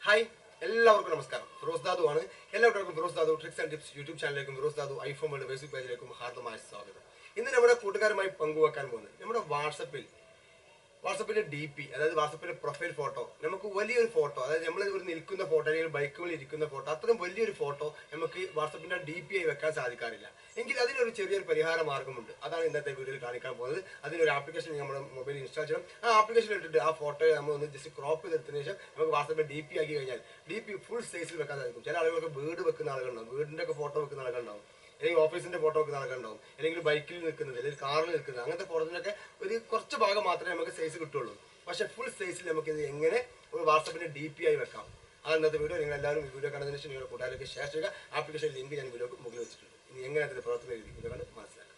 hi എല്ലാവർക്കും നമസ്കാരം ഫിറോസ് ദാദു ആണ് എല്ലാവർക്കും Firoz Dadu tricks and tips YouTube ചാനലിലേക്കും Firoz Dadu iPhone world Facebook പേജിലേക്കും ഹാർദമായ സ്വാഗതം ഇന്ന് നമ്മുടെ കൂട്ടുകാരുമായി പങ്കുവെക്കാൻ പോകുന്നത് നമ്മുടെ വാട്സപ്പിൽ വാട്സപ്പിന്റെ ഡി പി അതായത് വാട്സപ്പിന്റെ പ്രൊഫൈൽ ഫോട്ടോ നമുക്ക് വലിയൊരു ഫോട്ടോ അതായത് നമ്മൾ ഒരു നിൽക്കുന്ന ഫോട്ടോ അല്ലെങ്കിൽ ബൈക്കുകളിൽ ഇരിക്കുന്ന ഫോട്ടോ അത്രയും വലിയൊരു ഫോട്ടോ നമുക്ക് വാട്സപ്പിന്റെ ഡി പി ആയി വെക്കാൻ സാധിക്കാറില്ല എങ്കിൽ അതിനൊരു ചെറിയൊരു പരിഹാര മാർഗമുണ്ട് അതാണ് ഇന്നത്തെ വീഡിയോയിൽ കാണിക്കാൻ പോകുന്നത് അതിനൊരു ആപ്ലിക്കേഷൻ നമ്മുടെ മൊബൈലിൽ ഇൻസ്റ്റാൾ ചെയ്യണം ആ ആപ്ലിക്കേഷൻ ഇട്ടിട്ട് ആ ഫോട്ടോ നമ്മൾ ഒന്ന് ജസ്റ്റ് ക്രോപ്പ് ചെയ്തെടുത്തതിന് ശേഷം നമുക്ക് വാട്സപ്പിൽ ഡി പി ആക്കി കഴിഞ്ഞാൽ ഡി പി ഫുൾ സൈസിൽ വെക്കാൻ സാധിക്കും ചില ആളുകൾക്ക് വീട് വെക്കുന്ന ആളുകളുണ്ടാവും വീടിന്റെ ഒക്കെ ഫോട്ടോ വെക്കുന്ന ആളുകളുണ്ടാവും അല്ലെങ്കിൽ ഓഫീസിന്റെ ഫോട്ടോ ഒക്കെ നടക്കുന്നുണ്ടാവും അല്ലെങ്കിൽ ബൈക്കിൽ നിൽക്കുന്നത് അല്ലെങ്കിൽ കാറിൽ നിൽക്കുന്നത് അങ്ങനത്തെ ഫോട്ടോസിനൊക്കെ ഒരു കുറച്ച് ഭാഗം മാത്രമേ നമുക്ക് സൈസ് കിട്ടുള്ളൂ പക്ഷെ ഫുൾ സൈസിൽ നമുക്ക് ഇത് എങ്ങനെ ഒരു വാട്സപ്പിന്റെ ഡി പി ആയി വെക്കാം അത് ഇന്നത്തെ വീഡിയോ നിങ്ങൾ എല്ലാവരും ഈ വീഡിയോ കണ്ടതിന് ശേഷം നിങ്ങളുടെ കൂട്ടുകാരിലേക്ക് ഷെയർ ചെയ്യുക ആപ്ലിക്കേഷൻ ലിങ്ക് ഞാൻ വീഡിയോ മുകളിൽ വെച്ചിട്ടുണ്ട് ഇനി എങ്ങനെ അതിന്റെ പ്രവർത്തന രീതി വീഡിയോ കണ്ട് മനസ്സിലാക്കാം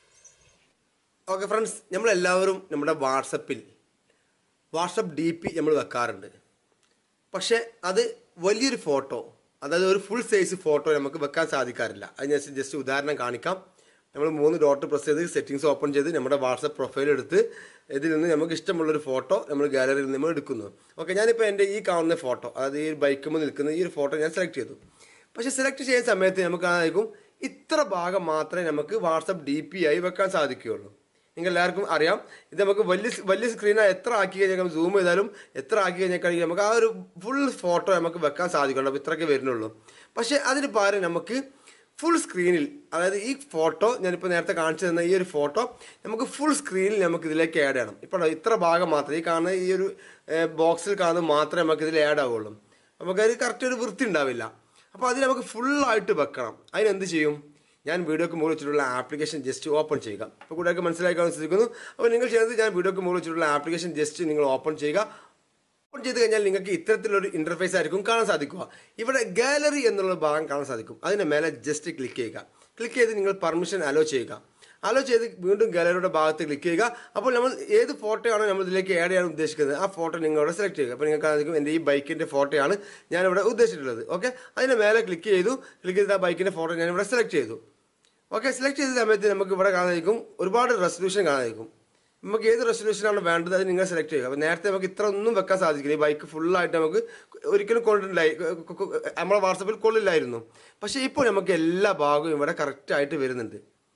ഓക്കെ ഫ്രണ്ട്സ് നമ്മളെല്ലാവരും നമ്മുടെ വാട്സപ്പിൽ വാട്സപ്പ് ഡി പി നമ്മൾ വെക്കാറുണ്ട് പക്ഷേ അത് വലിയൊരു ഫോട്ടോ അതായത് ഒരു ഫുൾ സൈസ് ഫോട്ടോ നമുക്ക് വെക്കാൻ സാധിക്കാറില്ല അതിന് ജസ്റ്റ് ഉദാഹരണം കാണിക്കാം നമ്മൾ മൂന്ന് ഡോട്ട് പ്രസ് ചെയ്ത് സെറ്റിങ്സ് ഓപ്പൺ ചെയ്ത് നമ്മുടെ വാട്സപ്പ് പ്രൊഫൈൽ എടുത്ത് ഇതിൽ നിന്ന് നമുക്ക് ഇഷ്ടമുള്ളൊരു ഫോട്ടോ നമ്മൾ ഗാലറിയിൽ നിന്ന് നമ്മൾ എടുക്കുന്നു ഓക്കെ ഞാനിപ്പോൾ എൻ്റെ ഈ കാണുന്ന ഫോട്ടോ അതായത് ഈ ബൈക്കുമ്പോൾ നിൽക്കുന്ന ഈ ഒരു ഫോട്ടോ ഞാൻ സെലക്ട് ചെയ്തു പക്ഷേ സെലക്ട് ചെയ്യുന്ന സമയത്ത് നമുക്ക് ആയിരിക്കും ഇത്ര ഭാഗം മാത്രമേ നമുക്ക് വാട്സപ്പ് ഡി പി ആയി വെക്കാൻ സാധിക്കുകയുള്ളൂ നിങ്ങൾക്ക് എല്ലാവർക്കും അറിയാം ഇത് നമുക്ക് വലിയ വലിയ സ്ക്രീനാ എത്ര ആക്കി കഴിഞ്ഞാൽ സൂം ചെയ്താലും എത്ര ആക്കി കഴിഞ്ഞാൽ കഴിഞ്ഞാൽ നമുക്ക് ആ ഒരു ഫുൾ ഫോട്ടോ നമുക്ക് വെക്കാൻ സാധിക്കുള്ളൂ അപ്പോൾ ഇത്രയൊക്കെ വരുന്നുള്ളൂ പക്ഷേ അതിന് പകരം നമുക്ക് ഫുൾ സ്ക്രീനിൽ അതായത് ഈ ഫോട്ടോ ഞാനിപ്പോൾ നേരത്തെ കാണിച്ചു തന്ന ഈ ഒരു ഫോട്ടോ നമുക്ക് ഫുൾ സ്ക്രീനിൽ നമുക്ക് ഇതിലേക്ക് ആഡ് ചെയ്യണം ഇപ്പോൾ ഇത്ര ഭാഗം മാത്രമേ ഈ കാണുന്ന ഈ ഒരു ബോക്സിൽ കാണുന്നത് മാത്രമേ നമുക്ക് ഇതിൽ ആഡ് ആവുള്ളൂ നമുക്കത് കറക്റ്റ് ഒരു വൃത്തി ഉണ്ടാവില്ല അപ്പോൾ അതിന് നമുക്ക് ഫുള്ളായിട്ട് വെക്കണം അതിനെന്ത് ചെയ്യും ഞാൻ വീഡിയോക്ക് മുകളിൽ വെച്ചിട്ടുള്ള ആപ്ലിക്കേഷൻ ജസ്റ്റ് ഓപ്പൺ ചെയ്യുക അപ്പോൾ കൂടെയൊക്കെ മനസ്സിലാക്കാൻ ശ്രദ്ധിക്കുന്നു അപ്പോൾ നിങ്ങൾ ചെയ്യുന്നത് ഞാൻ വീഡിയോക്ക് മുകളിൽ വെച്ചിട്ടുള്ള ആപ്ലിക്കേഷൻ ജസ്റ്റ് നിങ്ങൾ ഓപ്പൺ ചെയ്യുക ഓപ്പൺ ചെയ്ത് കഴിഞ്ഞാൽ നിങ്ങൾക്ക് ഇത്തരത്തിലൊരു ഇന്റർഫേസ് ആയിരിക്കും കാണാൻ സാധിക്കുക ഇവിടെ ഗാലറി എന്നുള്ള ഭാഗം കാണാൻ സാധിക്കും അതിന് മേലെ ജസ്റ്റ് ക്ലിക്ക് ചെയ്യുക ക്ലിക്ക് ചെയ്ത് നിങ്ങൾ പെർമിഷൻ അലോ ചെയ്യുക അലോ ചെയ്ത് വീണ്ടും ഗാലറിയുടെ ഭാഗത്ത് ക്ലിക്ക് ചെയ്യുക അപ്പോൾ നമ്മൾ ഏത് ഫോട്ടോയാണോ നമ്മൾ ഇതിലേക്ക് ആഡ് ചെയ്യാൻ ഉദ്ദേശിക്കുന്നത് ആ ഫോട്ടോ നിങ്ങൾ ഇവിടെ സെലക്ട് ചെയ്യുക അപ്പോൾ നിങ്ങൾക്ക് സാധിക്കും എൻ്റെ ഈ ബൈക്കിൻ്റെ ഫോട്ടോയാണ് ഞാനിവിടെ ഉദ്ദേശിച്ചിട്ടുള്ളത് ഓക്കെ അതിന് മേലെ ക്ലിക്ക് ചെയ്തു ക്ലിക്ക് ചെയ്ത് ആ ബൈക്കിൻ്റെ ഫോട്ടോ ഞാനിവിടെ സെലക്ട് ചെയ്തു ഓക്കെ സെലക്ട് ചെയ്ത സമയത്ത് നമുക്ക് ഇവിടെ കാണാതിരിക്കും ഒരുപാട് റെസൊല്യൂഷൻ കാണാതിരിക്കും നമുക്ക് ഏത് റെസൊല്യൂഷനാണ് വേണ്ടത് അത് നിങ്ങൾ സെലക്ട് ചെയ്യുക അപ്പോൾ നേരത്തെ നമുക്ക് ഇത്ര ഒന്നും വെക്കാൻ സാധിക്കില്ല ഈ ബൈക്ക് ഫുള്ളായിട്ട് നമുക്ക് ഒരിക്കലും കൊണ്ടില്ലായി നമ്മളെ വാട്സപ്പിൽ കൊള്ളില്ലായിരുന്നു പക്ഷേ ഇപ്പോൾ നമുക്ക് എല്ലാ ഭാഗവും ഇവിടെ കറക്റ്റായിട്ട് വരുന്നുണ്ട്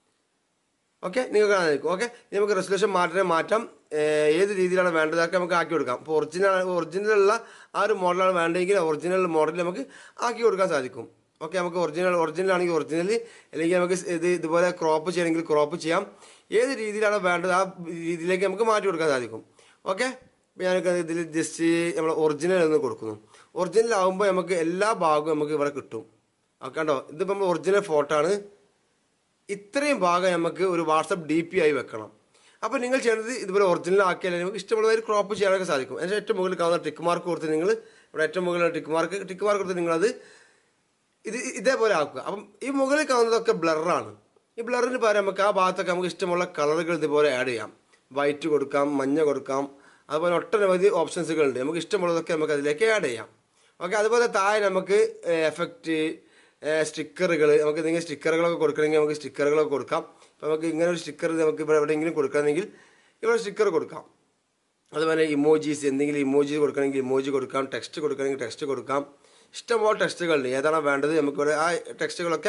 ഓക്കെ നിങ്ങൾക്ക് കാണാതിരിക്കും ഓക്കെ ഇനി നമുക്ക് റെസൊല്യൂഷൻ മാറ്റാൻ മാറ്റാം ഏഹ് ഏത് രീതിയിലാണ് വേണ്ടത് അതൊക്കെ നമുക്ക് ആക്കി കൊടുക്കാം ഇപ്പോൾ ഒറിജിനൽ ഒറിജിനലുള്ള ആ ഒരു മോഡലാണ് വേണ്ടതെങ്കിൽ ഒറിജിനൽ മോഡൽ നമുക്ക് ആക്കി കൊടുക്കാൻ സാധിക്കും ഓക്കെ നമുക്ക് ഒറിജിനൽ ഒറിജിനൽ ആണെങ്കിൽ ഒറിജിനൽ അല്ലെങ്കിൽ നമുക്ക് ഇത് ഇതുപോലെ ക്രോപ്പ് ചെയ്യണമെങ്കിൽ ക്രോപ്പ് ചെയ്യാം ഏത് രീതിയിലാണ് വേണ്ടത് ആ രീതിയിലേക്ക് നമുക്ക് മാറ്റി കൊടുക്കാൻ സാധിക്കും ഓക്കെ ഇപ്പോൾ ഞാനൊക്കെ ഇതിൽ ജസ്റ്റ് നമ്മൾ ഒറിജിനൽ എന്ന് കൊടുക്കുന്നു ഒറിജിനൽ ആകുമ്പോൾ നമുക്ക് എല്ലാ ഭാഗവും നമുക്ക് ഇവിടെ കിട്ടും ഓക്കെ കണ്ടോ ഇതിപ്പോൾ നമ്മൾ ഒറിജിനൽ ഫോട്ടോ ആണ് ഇത്രയും ഭാഗം നമുക്ക് ഒരു വാട്സപ്പ് ഡി പി ആയി വെക്കണം അപ്പോൾ നിങ്ങൾ ചെയ്യേണ്ടത് ഇതുപോലെ ഒറിജിനൽ ആക്കിയാൽ നമുക്ക് ഇഷ്ടമുള്ളതായി ക്രോപ്പ് ചെയ്യാനൊക്കെ സാധിക്കും അതിൻ്റെ ഏറ്റവും മുകളിൽ കാണുന്ന ടിക്ക് മാർക്ക് കൊടുത്ത് നിങ്ങൾ ഇവിടെ ഏറ്റവും മുകളിൽ ടിക്ക് മാർക്ക് ടിക്ക് മാർക്ക് കൊടുത്ത് നിങ്ങളത് ഇത് ഇതേപോലെ ആക്കുക അപ്പം ഈ മുകളിൽ കാണുന്നതൊക്കെ ബ്ലറാണ് ഈ ബ്ലറിന് പകരം നമുക്ക് ആ ഭാഗത്തൊക്കെ നമുക്ക് ഇഷ്ടമുള്ള കളറുകൾ ഇതുപോലെ ആഡ് ചെയ്യാം വൈറ്റ് കൊടുക്കാം മഞ്ഞ കൊടുക്കാം അതുപോലെ ഒട്ടനവധി ഓപ്ഷൻസുകളുണ്ട് നമുക്ക് ഇഷ്ടമുള്ളതൊക്കെ നമുക്ക് അതിലേക്ക് ആഡ് ചെയ്യാം ഓക്കെ അതുപോലെ താഴെ നമുക്ക് എഫക്റ്റ് സ്റ്റിക്കറുകൾ നമുക്ക് എന്തെങ്കിലും സ്റ്റിക്കറുകളൊക്കെ കൊടുക്കണമെങ്കിൽ നമുക്ക് സ്റ്റിക്കറുകളൊക്കെ കൊടുക്കാം ഇപ്പോൾ നമുക്ക് ഇങ്ങനെ ഒരു സ്റ്റിക്കർ നമുക്ക് ഇവിടെ എവിടെയെങ്കിലും കൊടുക്കണമെങ്കിൽ ഇവിടെ സ്റ്റിക്കർ കൊടുക്കാം അതുപോലെ ഇമോജീസ് എന്തെങ്കിലും ഇമോജി കൊടുക്കണമെങ്കിൽ ഇമോജി കൊടുക്കാം ടെക്സ്റ്റ് കൊടുക്കണമെങ്കിൽ ടെക്സ്റ്റ് കൊടുക്കാം ഇഷ്ടംപോലെ ടെക്സ്റ്റുകളുണ്ട് ഏതാണോ വേണ്ടത് നമുക്കിവിടെ ആ ടെക്സ്റ്റുകളൊക്കെ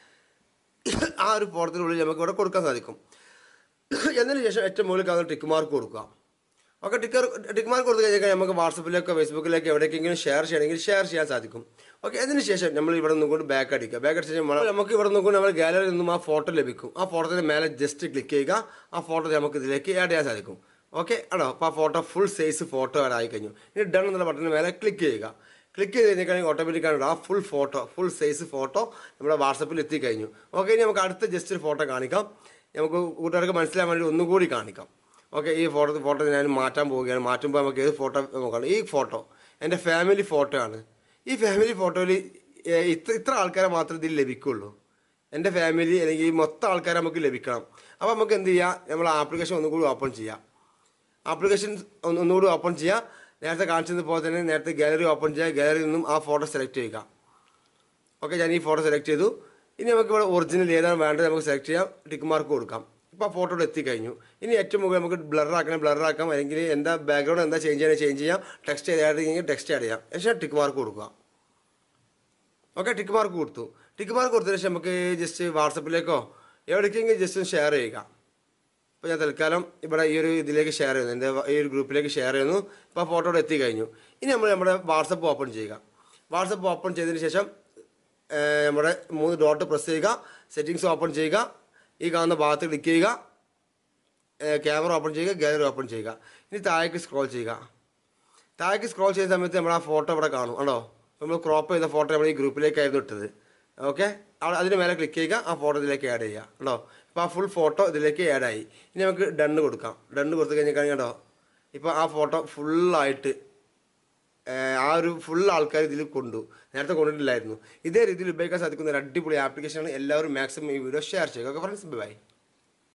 ആ ഒരു ഫോട്ടത്തിനുള്ളിൽ നമുക്ക് ഇവിടെ കൊടുക്കാൻ സാധിക്കും എന്നതിന് ശേഷം ഏറ്റവും മുകളിൽ കാണുന്ന ടിക്ക് മാർക്ക് കൊടുക്കുക ഓക്കെ ടിക്കർ ടിക്ക് മാർക്ക് കൊടുത്തു കഴിഞ്ഞാൽ നമുക്ക് വാട്സപ്പിലേക്കോ ഫേസ്ബുക്കിലേക്കോ എവിടേക്കെങ്കിലും ഷെയർ ചെയ്യണമെങ്കിൽ ഷെയർ ചെയ്യാൻ സാധിക്കും ഓക്കെ അതിന് ശേഷം നമ്മൾ ഇവിടെ നിന്നുകൊണ്ട് ബാക്ക് അടിക്കുക ബാക്ക് അടിച്ച ശേഷം നമുക്ക് ഇവിടെ നിന്നുകൊണ്ട് നമ്മൾ ഗാലറിയിൽ നിന്നും ആ ഫോട്ടോ ലഭിക്കും ആ ഫോട്ടോയുടെ മേലെ ജസ്റ്റ് ക്ലിക്ക് ചെയ്യുക ആ ഫോട്ടോ നമുക്ക് ഇതിലേക്ക് ആഡ് ചെയ്യാൻ സാധിക്കും ഓക്കെ ആണോ അപ്പോൾ ആ photo full size photo add ആയി കഴിഞ്ഞു ഇനി ഡൺ എന്നുള്ള ബട്ടണിന് മേലെ ക്ലിക്ക് ചെയ്യുക ക്ലിക്ക് ചെയ്ത് കഴിഞ്ഞാൽ ഓട്ടോമാറ്റിക്കാണ് ആ full photo full size photo നമ്മുടെ വാട്സപ്പിൽ എത്തിക്കഴിഞ്ഞു ഓക്കെ ഇനി നമുക്ക് അടുത്ത ജസ്റ്റ് ഒരു ഫോട്ടോ കാണിക്കാം നമുക്ക് കൂട്ടുകാർക്ക് മനസ്സിലാൻ വേണ്ടി ഒന്നുകൂടി കാണിക്കാം ഓക്കെ ഈ ഫോട്ടോ ഫോട്ടോ ഞാൻ മാറ്റാൻ പോവുകയാണ് മാറ്റുമ്പോൾ നമുക്ക് ഏത് ഫോട്ടോ നോക്കണം ഈ ഫോട്ടോ എൻ്റെ ഫാമിലി ഫോട്ടോ ആണ് ഈ ഫാമിലി ഫോട്ടോയിൽ ഇത്ര ഇത്ര ആൾക്കാരെ മാത്രമേ ഇതിൽ ലഭിക്കുള്ളൂ എൻ്റെ ഫാമിലി അല്ലെങ്കിൽ ഈ മൊത്തം ആൾക്കാരെ നമുക്ക് ലഭിക്കണം അപ്പോൾ നമുക്ക് എന്ത് ചെയ്യാം നമ്മൾ ആപ്ലിക്കേഷൻ ഒന്നുകൂടി ഓപ്പൺ ചെയ്യാം ആപ്ലിക്കേഷൻ ഒന്ന് ഒന്നുകൂടി ഓപ്പൺ ചെയ്യുക നേരത്തെ കാണിച്ചത് പോലെ തന്നെ നേരത്തെ ഗാലറി ഓപ്പൺ ചെയ്യുക ഗാലറിയിൽ നിന്നും ആ ഫോട്ടോ സെലക്ട് ചെയ്യുക ഓക്കെ ഞാൻ ഈ ഫോട്ടോ സെലക്ട് ചെയ്തു ഇനി നമുക്ക് ഇവിടെ ഒറിജിനൽ ഏതാണ് വേണ്ടത് നമുക്ക് സെലക്ട് ചെയ്യാം ടിക്ക് മാർക്ക് കൊടുക്കാം ഇപ്പോൾ ആ ഫോട്ടോ എത്തിക്കഴിഞ്ഞു ഇനി ഏറ്റവും മുകളിൽ നമുക്ക് ബ്ലർ ആക്കണം ബ്ലർ ആക്കാം അല്ലെങ്കിൽ എന്താ ബാക്ക്ഗ്രൗണ്ട് എന്താ ചേഞ്ച് ചെയ്യണമെങ്കിൽ ചേഞ്ച് ചെയ്യാം ടെക്സ്റ്റ് ചെയ്യാണെങ്കിൽ ടെക്സ്റ്റ് ആഡ് ചെയ്യാം ശേഷം ടിക്ക് മാർക്ക് കൊടുക്കുക ഓക്കെ ടിക്ക് മാർക്ക് കൊടുത്തു ടിക്ക് മാർക്ക് കൊടുത്തതിന് ശേഷം നമുക്ക് ജസ്റ്റ് വാട്സപ്പിലേക്കോ എവിടേക്കെങ്കിലും ജസ്റ്റ് ഒന്ന് ഷെയർ ചെയ്യുക ഇപ്പോൾ ഞാൻ തൽക്കാലം ഇവിടെ ഈ ഒരു ഇതിലേക്ക് ഷെയർ ചെയ്യുന്നു എൻ്റെ ഈ ഒരു ഗ്രൂപ്പിലേക്ക് ഷെയർ ചെയ്യുന്നു ഇപ്പോൾ ആ ഫോട്ടോ എത്തി കഴിഞ്ഞു ഇനി നമ്മൾ നമ്മുടെ വാട്സപ്പ് ഓപ്പൺ ചെയ്യുക വാട്സപ്പ് ഓപ്പൺ ചെയ്തതിന് ശേഷം ഏർ, നമ്മുടെ മൂന്ന് ഡോട്ട് പ്രസ് ചെയ്യുക സെറ്റിങ്സ് ഓപ്പൺ ചെയ്യുക ഈ കാണുന്ന ഭാഗത്ത് ക്ലിക്ക് ചെയ്യുക ക്യാമറ ഓപ്പൺ ചെയ്യുക ഗാലറി ഓപ്പൺ ചെയ്യുക ഇനി താഴേക്ക് സ്ക്രോൾ ചെയ്യുക താഴേക്ക് സ്ക്രോൾ ചെയ്യുന്ന സമയത്ത് നമ്മൾ ആ ഫോട്ടോ ഇവിടെ കാണും ആണോ നമ്മൾ ക്രോപ്പ് ചെയ്ത ഫോട്ടോ നമ്മൾ ഈ ഗ്രൂപ്പിലേക്കായിരുന്നു ഇട്ടത് ഓക്കെ അവിടെ അതിന് മേലെ ക്ലിക്ക് ചെയ്യുക ആ ഫോട്ടോ ഇതിലേക്ക് ആഡ് ചെയ്യുക കേട്ടോ ഇപ്പോൾ ആ ഫുൾ ഫോട്ടോ ഇതിലേക്ക് ആഡ് ആയി ഇനി നമുക്ക് ഡണ്ണ് കൊടുക്കാം ഡണ്ണ് കൊടുത്തു കഴിഞ്ഞാൽ കേട്ടോ ഇപ്പോൾ ആ ഫോട്ടോ ഫുള്ളായിട്ട് ആ ഒരു ഫുൾ ആൾക്കാർ ഇതിൽ കൊണ്ടു നേരത്തെ കൊണ്ടിട്ടില്ലായിരുന്നു ഇതേ രീതിയിൽ ഉപയോഗിക്കാൻ സാധിക്കുന്ന ഒരു അടിപൊളി ആപ്ലിക്കേഷനാണ് എല്ലാവരും മാക്സിമം ഈ വീഡിയോ ഷെയർ ചെയ്യുക ഓക്കെ ഫ്രണ്ട്സ് ബൈ